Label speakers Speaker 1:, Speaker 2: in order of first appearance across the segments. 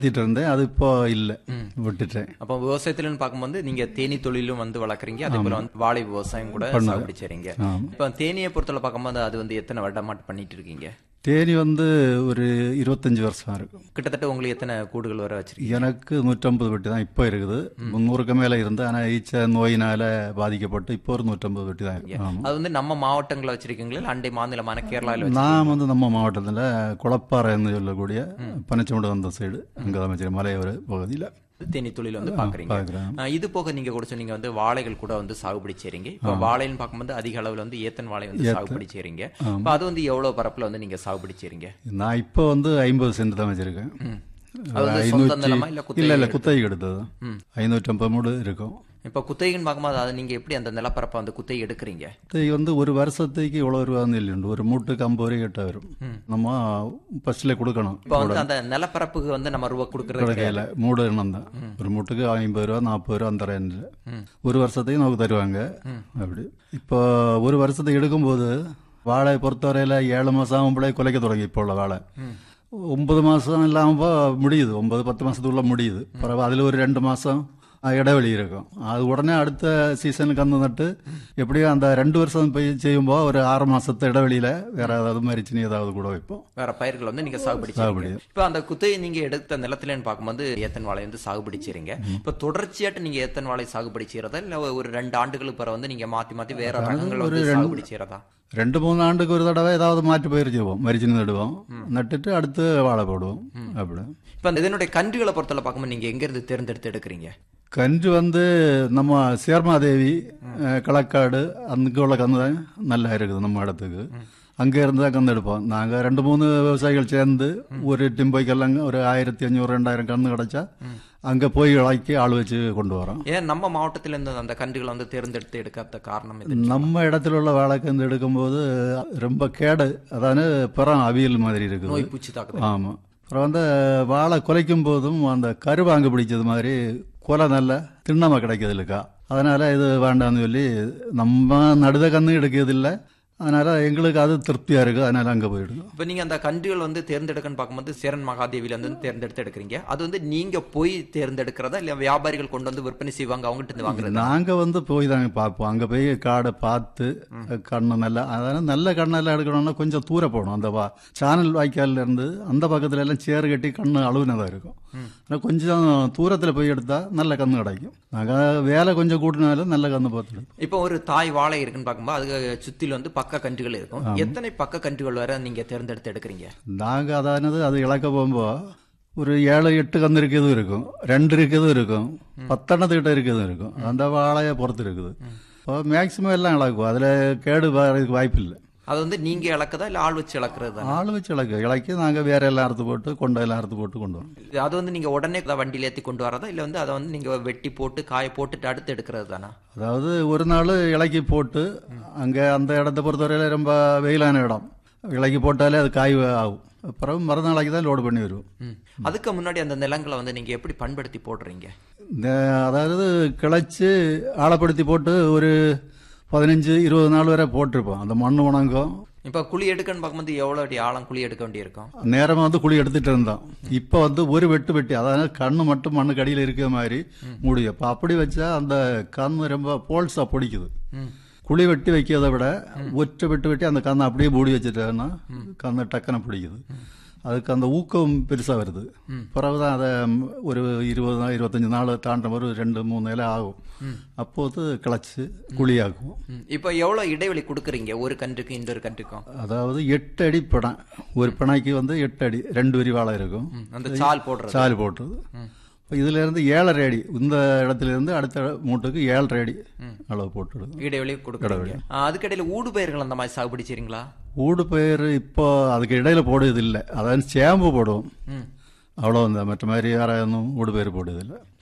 Speaker 1: நடத்திட்டு இருந்தேன் அது இப்போ இல்லை விட்டுட்டேன்
Speaker 2: அப்போ விவசாயத்துலன்னு பார்க்கும்போது நீங்க தேனி தொழிலும் வந்து வளர்க்குறீங்க அதே போல வந்து வாழை விவசாயம் கூட சாகுபடி செய்றீங்க இப்போ தேனியை பொறுத்தவரை பார்க்கும்போது அது வந்து எத்தனை வருடமாட்டு பண்ணிட்டு இருக்கீங்க
Speaker 1: தேனி வந்து ஒரு இருபத்தஞ்சு வருஷம் இருக்கும்
Speaker 2: கிட்டத்தட்ட உங்களுக்கு எத்தனை கூடுகள் வர வச்சிருக்கீங்க
Speaker 1: எனக்கு நூற்றம்பது பெட்டி தான் இப்போ இருக்குது முந்நூறுக்கு மேலே இருந்து ஆனால் ஈச்ச நோயினால பாதிக்கப்பட்டு இப்போ ஒரு நூற்றம்பது பெட்டி தான் இருக்கு ஆமாம்
Speaker 2: அது வந்து நம்ம மாவட்டங்களை வச்சிருக்கீங்களா இல்ல அண்டை மாநிலமான கேரளாவில் வச்சு
Speaker 1: நான் வந்து நம்ம மாவட்டத்தில் குளப்பாறைன்னு சொல்லக்கூடிய பனச்சமுடு அந்த சைடு அங்கே தான் வச்சிருக்கேன் மலையோர பகுதியில்
Speaker 2: தேனி தொழில் வந்து பாக்குறீங்க
Speaker 1: பார்க்குறேன்
Speaker 2: ஆஹ் இது போக நீங்க கூட சொன்னீங்க வந்து வாழைகள் கூட வந்து சாகுபடி செய்றீங்க இப்போ வாழைன்னு பார்க்கும்போது அதிக அளவுல வந்து ஏத்தன் வாழை வந்து சாகுபடி செய்றீங்க இப்போ அது வந்து எவ்வளவு பரப்புல வந்து நீங்க சாகுபடி செய்றீங்க
Speaker 1: நான் இப்போ வந்து ஐம்பது சென்ட் தான் வச்சிருக்கேன்
Speaker 2: அது வந்து சொந்த நிலமா இல்ல குத்தகை
Speaker 1: இல்லை இல்லை குத்தகை எடுத்தது ஐநூற்றம்பது மூடு இருக்கும்
Speaker 2: இப்போ குத்தகைன்னு பார்க்கும்போது அதை நீங்க எப்படி அந்த நிலப்பரப்பை வந்து குத்தகை எடுக்கிறீங்க
Speaker 1: குத்தகை வந்து ஒரு வருஷத்துக்கு இவ்வளோ ரூபான்னு இல்லைண்டு ஒரு மூட்டுக்கு ஐம்பது ரூபாய் கிட்ட வரும் நம்ம ஃபர்ஸ்ட்ல கொடுக்கணும்
Speaker 2: இப்போ வந்து அந்த நிலப்பரப்புக்கு வந்து நம்ம ரூபா கொடுக்கறது
Speaker 1: கையில் மூடு எண்ணம் தான் ஒரு மூட்டுக்கு ஐம்பது ரூபா நாற்பது ரூபா அந்த ரேஞ்சில் ஒரு வருஷத்துக்கு நமக்கு தருவாங்க அப்படி இப்போ ஒரு வருஷத்துக்கு எடுக்கும்போது வாழை பொறுத்தவரையில் ஏழு மாதம் ஆகும்போதே குலைக்க தொடங்கி இப்போ உள்ள வாழை ஒன்பது மாதம் இல்லாமல் முடியுது ஒன்பது பத்து மாதத்துக்குள்ள முடியுது பிறகு அதில் ஒரு ரெண்டு மாதம் இடைவெளி இருக்கும் அது உடனே அடுத்த சீசனுக்கு கந்து நட்டு எப்படியும் அந்த ரெண்டு வருஷம் போய் செய்யும்போது ஒரு ஆறு மாசத்து இடைவெளியில வேற ஏதாவது மரிச்சினி ஏதாவது கூட வைப்போம்
Speaker 2: வேற பயிர்கள் வந்து நீங்க சாகுபடி
Speaker 1: சாகுபடி.
Speaker 2: செய்றீங்க இப்போ அந்த குத்தகை நீங்க எடுத்த நிலத்துலன்னு பார்க்கும்போது ஏத்தன் வாழை வந்து சாகுபடி செய்றீங்க இப்போ தொடர்ச்சியாட்டு நீங்க ஏத்தன் வாழை சாகுபடி செய்யறதா இல்ல ஒரு ரெண்டு ஆண்டுகளுக்கு பிறகு வந்து நீங்க மாத்தி மாத்தி வேற ரகங்கள் வந்து சாகுபடி செய்யறதா
Speaker 1: ரெண்டு மூணு ஆண்டுக்கு ஒரு தடவை ஏதாவது மாற்றி பயிர் செய்வோம் மரிச்சினி நடுவோம் நட்டுட்டு அடுத்து வாழை போடுவோம் அப்படி
Speaker 2: இப்போ அந்த இதனுடைய கன்றுகளை பொறுத்தவரை பார்க்கும்போது நீங்க எங்க இருந்து தேர்ந்தெடுத்து எடுக்கிறீங்க
Speaker 1: கன்று வந்து நம்ம சேர்மாதேவி அஹ், களக்காடு அங்கே உள்ள கன்று தான் நல்லா இருக்குது நம்ம இடத்துக்கு அங்கே இருந்து தான் கன்று எடுப்போம் நாங்கள் ரெண்டு மூணு விவசாயிகள் சேர்ந்து ஒரு டிம்பைக்கெல்லாம் ஒரு ஆயிரத்தி அஞ்சூறு ரெண்டாயிரம் கன்று கிடைச்சா அங்கே போய் இളக்கி ஆள் வச்சு கொண்டு வரோம்
Speaker 2: ஏன் நம்ம மாவட்டத்துல இருந்து அந்த கன்றுகளை வந்து தேர்ந்தெடுத்து எடுக்காத காரணம் இது
Speaker 1: நம்ம இடத்துல உள்ள வாழைக்கன்று எடுக்கும்போது ரொம்ப கேடு அதாவது பிறம் அவியல் மாதிரி இருக்குது
Speaker 2: நோய் பூச்சி தாக்குதல்
Speaker 1: ஆமாம் அப்புறம் வந்து வாழை குலைக்கும் போதும் அந்த கருவாங்கு பிடிச்சது மாதிரி குலை நல்ல திண்ணமாக கிடைக்கிறது இல்லைக்கா அதனால இது வேண்டாம்னு சொல்லி நம்ம நடுத கன்று எடுக்கிறதில்ல அதனால எங்களுக்கு அது திருப்தியாக இருக்குது அதனால அங்கே போயிடுது
Speaker 2: இப்போ நீங்க அந்த கன்றுகள் வந்து தேர்ந்தெடுக்கன்னு பார்க்கும்போது சேரன் மகாதேவில இருந்து தேர்ந்தெடுத்து எடுக்கிறீங்க அது வந்து நீங்க போய் தேர்ந்தெடுக்கிறதா இல்ல வியாபாரிகள் கொண்டு வந்து விற்பனை செய்வாங்க அவங்ககிட்ட இருந்து வாங்குறது
Speaker 1: நாங்கள் வந்து போய் தாங்க பார்ப்போம் அங்கே போய் காடை பார்த்து கண்ணு நல்லா அதனால் நல்ல கண்ணெல்லாம் எடுக்கணும்னா கொஞ்சம் தூர போகணும் அந்த வா சானல் வாய்க்கால்ல இருந்து அந்த பக்கத்துல எல்லாம் சேர் கட்டி கண்ணு அழுகுனதாக இருக்கும் ஆனால் கொஞ்சம் தூரத்தில் போய் எடுத்தால் நல்ல கண்ணு கிடைக்கும் நாங்கள் வேலை கொஞ்சம் கூட்டினாலும் நல்ல கண்ணு பார்த்து எடுப்போம்
Speaker 2: இப்போ ஒரு தாய் வாழை இருக்குன்னு பார்க்கும்போது அதுக்கு சுத்தில வந்து பக்க கன்றுகள் இருக்கும் எத்தனை பக்க கன்றுகள் வரை நீங்க தேர்ந்தெடுத்து எடுக்கிறீங்க
Speaker 1: நாங்கள் அதானது அது இழக்க போகும்போது ஒரு ஏழு எட்டு கன்று இருக்கிறதும் இருக்கும் ரெண்டு இருக்கிறதும் இருக்கும் பத்தெண்ணத்துக்கிட்ட இருக்கிறதும் இருக்கும் அந்த வாழையை பொறுத்து இருக்குது இப்போ மேக்சிமம் எல்லாம் இழக்கும் அதில் கேடு வர்றதுக்கு வாய்ப்பு இல்லை
Speaker 2: அது வந்து நீங்க இழக்கதா இல்ல ஆள் வச்சு இழக்கிறது தானே
Speaker 1: ஆள் வச்சு இழக்கு இழக்கி நாங்கள் வேற எல்லாம் அறுத்து போட்டு கொண்டை எல்லாம் அறுத்து போட்டு கொண்டு வரோம்
Speaker 2: அது வந்து நீங்க உடனே அதை வண்டியில ஏத்தி கொண்டு வரதா இல்ல வந்து அதை வந்து நீங்க வெட்டி போட்டு காய போட்டுட்டு அடுத்து எடுக்கிறது தானா
Speaker 1: அதாவது ஒரு நாள் இலக்கி போட்டு அங்கே அந்த இடத்த பொறுத்தவரையில் ரொம்ப வெயிலான இடம் இலக்கி போட்டாலே அது காய் ஆகும் அப்புறம் மறுநாளைக்கு தான் லோடு பண்ணி வருவோம்
Speaker 2: ம். அதுக்கு முன்னாடி அந்த நிலங்களை வந்து நீங்க எப்படி பண்படுத்தி போடுறீங்க
Speaker 1: இந்த அதாவது கிளச்சி ஆழப்படுத்தி போட்டு ஒரு பதினஞ்சு இருபது நாள் வரை போட்டிருப்போம் அந்த மண் உணங்கும்
Speaker 2: இப்ப குழி எடுக்கன்னு பார்க்கும்போது எவ்வளவு அடி ஆழம் குழி எடுக்க வேண்டியிருக்கும்
Speaker 1: நேரமாக வந்து குழி எடுத்துட்டு இருந்தோம் இப்போ வந்து ஒரு வெட்டு வெட்டி அதாவது கண்ணு மட்டும் மண்ணு கடியில் இருக்கிற மாதிரி முடியும் இப்போ அப்படி வச்சா அந்த கண்ணு ரொம்ப போல்ஸாக பிடிக்குது குழி வெட்டி வைக்கிறத விட ஒற்றை வெட்டு வெட்டி அந்த கண்ணை அப்படியே மூடி வச்சுட்டேன்னா கண்ணை டக்குன்னு பிடிக்குது அதுக்கு அந்த ஊக்கம் பெருசாக வருது பிறகுதான் அதை ஒரு இருபது நாள் இருபத்தஞ்சு நாள் தாண்ட ஒரு ரெண்டு மூணு இலை ஆகும் அப்போது கிளச்சி குழியாக்கும்
Speaker 2: ம். இப்ப எவ்வளவு இடைவெளி கொடுக்குறீங்க ஒரு கன்றுக்கு இன்னொரு கன்றுக்கும்
Speaker 1: அதாவது எட்டு அடி பிணை ஒரு பிணைக்கு வந்து எட்டு அடி ரெண்டு வரி வாழை இருக்கும்
Speaker 2: ம். அந்த சால் போடுறது
Speaker 1: சால் போட்டுருது இப்போ இதுல இருந்து ஏழரை அடி இந்த இடத்துல இருந்து அடுத்த மூட்டுக்கு ஏழரை அடி அளவு போட்டுடுது
Speaker 2: இடைவெளி கொடுக்குறீங்க ஆ, அதுக்கிடையில ஊடு பயிர்கள் அந்த மாதிரி சாகுபடி செய்றீங்களா
Speaker 1: ஊடு பயிர் இப்போ அதுக்கு இடையில போடுறது இல்லை அதாவது சேம்பு போடுவோம்
Speaker 2: ம்.
Speaker 1: அவ்வளோ இந்த மற்ற மாதிரி வேற ஒன்றும் ஊடு பயிர் போடுறது இல்லை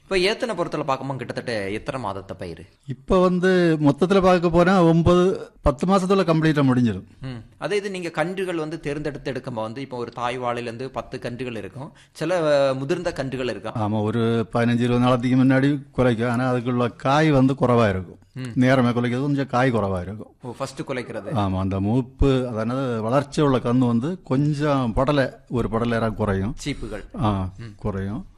Speaker 2: இப்ப ஏத்தனை பொறுத்தல பார்க்கும்போது கிட்டத்தட்ட எத்தனை மாதத்தை பயிர்
Speaker 1: இப்போ வந்து மொத்தத்தில் பார்க்க போனா ஒன்பது பத்து மாசத்துல கம்ப்ளீட்டா முடிஞ்சிடும்
Speaker 2: ம். அதே இது நீங்க கன்றுகள் வந்து தேர்ந்தெடுத்து எடுக்கும்போது வந்து இப்போ ஒரு தாய் வாழையில இருந்து பத்து கன்றுகள் இருக்கும் சில அஹ், முதிர்ந்த கன்றுகள் இருக்கும்
Speaker 1: ஆமா ஒரு பதினஞ்சு இருபது நாளத்துக்கு முன்னாடி குலைக்கும் ஆனா அதுக்குள்ள காய் வந்து குறைவா இருக்கும் நேரமே குலைக்கிறது கொஞ்சம் காய் குறைவா இருக்கும்
Speaker 2: ஓ ஃபர்ஸ்ட் குலைக்கிறது
Speaker 1: ஆமா அந்த மூப்பு அதாவது வளர்ச்சி உள்ள கன்று வந்து கொஞ்சம் படலை ஒரு படலை குறையும்
Speaker 2: சீப்புகள்
Speaker 1: ஆ குறையும்